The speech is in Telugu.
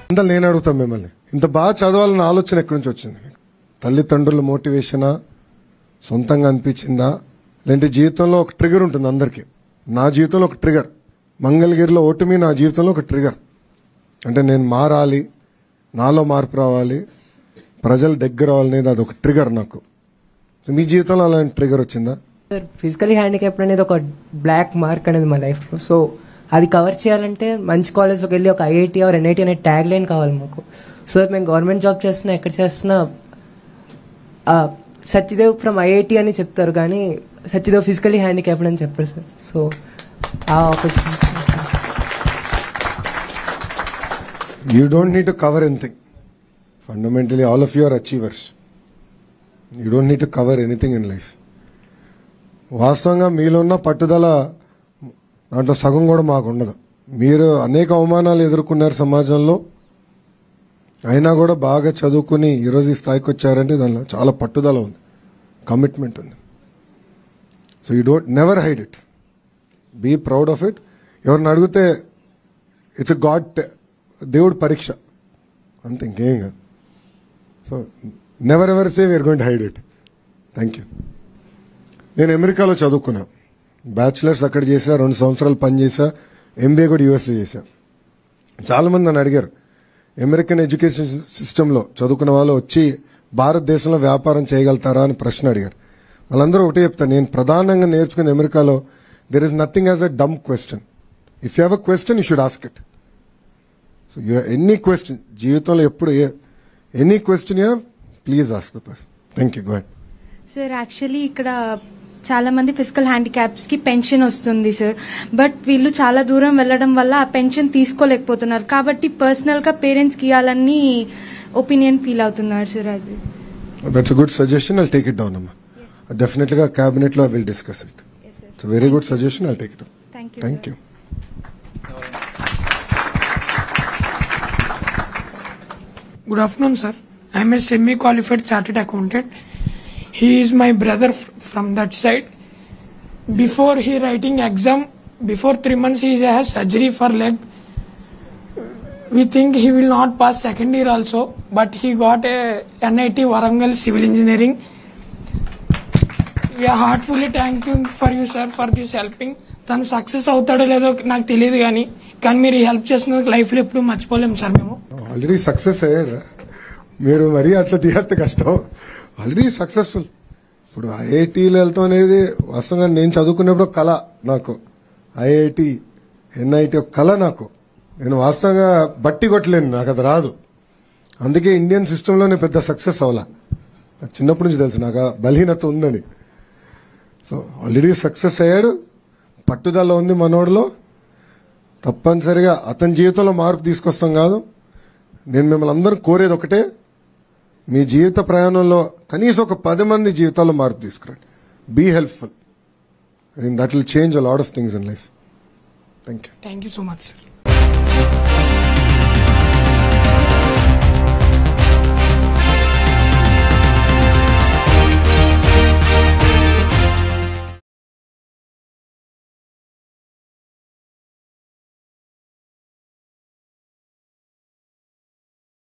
అంతా నేను అడుగుతాను మిమ్మల్ని ఇంత బాగా చదవాలన్న ఆలోచన ఎక్కడి నుంచి వచ్చింది మీకు? తల్లిదండ్రుల మోటివేషనా సొంతంగా అనిపించిందా లేదంటే జీవితంలో ఒక ట్రిగర్ ఉంటుంది అందరికీ నా జీవితంలో ఒక ట్రిగర్ మంగళగిరిలో ఓటమి నా జీవితంలో ఒక ట్రిగర్ అంటే నేను మారాలి నాలో మార్పు రావాలి ప్రజల దగ్గర అవ్వాలనేది అది ఒక ట్రిగర్ నాకు సో మీ జీవితంలో అలాంటి ట్రిగర్ వచ్చిందా సార్ ఫిజికలీ హ్యాండిక్యాప్ అనేది ఒక బ్లాక్ మార్క్ అనేది మా లైఫ్లో సో అది కవర్ చేయాలంటే మంచి కాలేజ్లోకి వెళ్ళి ఒక ఐఐటి ఆర్ ఎన్ఐటి అనే ట్యాగ్ లైన్ కావాలి మాకు సో మేము గవర్నమెంట్ జాబ్ చేస్తున్నా ఎక్కడ చేస్తున్నా ఆ, సత్యదేవ్ ఫ్రమ్ ఐఐటి అని చెప్తారు కానీ సత్యదేవ్ ఫిజికలీ హ్యాండిక్యాప్డ్ అని చెప్పారు సార్ సో ఆ opportunity you don't need to cover anything fundamentally all of you are achievers you don't need to cover anything in life వాస్తవంగా మీలో ఉన్న పట్టుదల దాంట్లో సగం కూడా మాకు ఉండదు మీరు అనేక అవమానాలు ఎదుర్కొన్నారు సమాజంలో అయినా కూడా బాగా చదువుకుని ఈరోజు ఈ స్థాయికి వచ్చారంటే దానిలో చాలా పట్టుదల ఉంది కమిట్మెంట్ ఉంది so you don't never hide it be proud of it ఎవరిని అడిగితే ఇట్స్ గాడ్ దేవుడు పరీక్ష అంతే ఇంకేం కాదు so never ever say we're going hide it thank you నేను అమెరికాలో చదువుకున్నా బ్యాచిలర్స్ అక్కడ చేశా రెండు సంవత్సరాలు పని చేశా ఎంబీఏ కూడా యూఎస్లో చేశా చాలా మంది నన్ను అడిగారు అమెరికన్ ఎడ్యుకేషన్ సిస్టంలో చదువుకున్న వాళ్ళు వచ్చి భారతదేశంలో వ్యాపారం చేయగలుగుతారా అని ప్రశ్న అడిగారు వాళ్ళందరూ ఒకటే చెప్తాను నేను ప్రధానంగా నేర్చుకున్న అమెరికాలో there is nothing as a dumb question if you have a question you should ask it so you any question జీవితంలో ఎప్పుడు any question you have please ask thank you god sir actually ఇక్కడ చాలా మంది ఫిజికల్ హ్యాండిక్యాప్స్ కి పెన్షన్ వస్తుంది సార్ బట్ వీళ్ళు చాలా దూరం వెళ్ళడం వల్ల ఆ పెన్షన్ తీసుకోలేకపోతున్నారు కాబట్టి పర్సనల్ గా పేరెంట్స్ కి ఇవ్వాలని ఒపీనియన్ ఫీల్ అవుతున్నారు సార్ అది that's good suggestion I'll take it down అమ్మా డెఫినెట్గా క్యాబినెట్లో will discuss it it's very good suggestion I'll take it thank you thank you Good afternoon, sir. I am a semi-qualified chartered accountant. He is my brother f- from that side. Before he writing exam, before three months he has surgery for leg. We think he will not pass second year also, but he got a NIT Warangal Civil Engineering. We are heartfully thanking for you, sir, for this helping. తను సక్సెస్ అవుతాడో లేదో నాకు తెలియదు కానీ కానీ మీరు హెల్ప్ చేసినందుకు లైఫ్లో ఎప్పుడు మర్చిపోలేము సార్ మేము ఆల్రెడీ సక్సెస్ అయ్యారు మీరు మరీ అట్లా తీయాస్తే కష్టం ఆల్రెడీ సక్సెస్ఫుల్ ఇప్పుడు ఐఐటీలు వెళ్తాం అనేది వాస్తవంగా నేను చదువుకున్నప్పుడు ఒక కళ నాకు ఐఐటి ఎన్ఐటి ఒక కళ నాకు నేను వాస్తవంగా బట్టి కొట్టలేను నాకు అది రాదు అందుకే ఇండియన్ సిస్టంలో నేను పెద్ద సక్సెస్ అవ్వాల నాకు చిన్నప్పటి నుంచి తెలుసు నాకు ఆ బలహీనత ఉందని సో ఆల్రెడీ సక్సెస్ అయ్యాడు పట్టుదల ఉంది మనోడిలో తప్పనిసరిగా అతని జీవితంలో మార్పు తీసుకొస్తాం కాదు నేను మిమ్మల్ని అందరూ కోరేది ఒకటే మీ జీవిత ప్రయాణంలో కనీసం ఒక పది మంది జీవితాల్లో మార్పు తీసుకురండి be helpful that will change a lot of things in life thank you thank you so much sir